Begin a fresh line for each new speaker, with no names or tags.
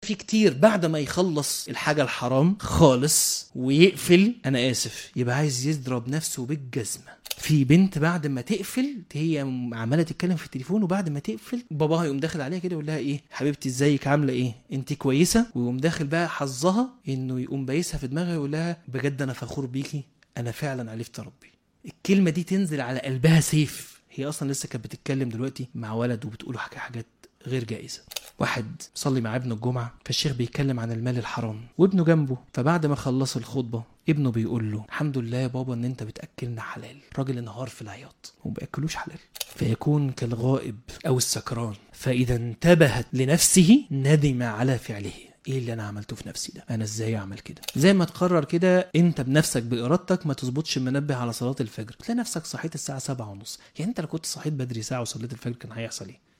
في كتير بعد ما يخلص الحاجه الحرام خالص ويقفل انا اسف يبقى عايز يضرب نفسه بالجزمه في بنت بعد ما تقفل هي عماله تتكلم في التليفون وبعد ما تقفل باباها يقوم داخل عليها كده يقول لها ايه حبيبتي ازيك عامله ايه انت كويسه ويقوم داخل بقى حظها انه يقوم بايسها في دماغها يقول لها بجد انا فخور بيكي انا فعلا عرفت ربي الكلمه دي تنزل على قلبها سيف هي اصلا لسه كانت بتتكلم دلوقتي مع ولد وبتقول حاجات غير جائزه واحد صلي مع ابنه الجمعه فالشيخ بيتكلم عن المال الحرام وابنه جنبه فبعد ما خلص الخطبه ابنه بيقول له الحمد لله يا بابا ان انت بتاكلنا حلال راجل انهار في العياط وما بياكلوش حلال فيكون كالغائب او السكران فاذا انتبهت لنفسه ندم على فعله ايه اللي انا عملته في نفسي ده انا ازاي اعمل كده زي ما تقرر كده انت بنفسك بارادتك ما تظبطش المنبه على صلاه الفجر تلاقي نفسك صحيت الساعه سبعة ونص يعني انت لو كنت صحيت بدري ساعه وصليت الفجر كان هيحصل ايه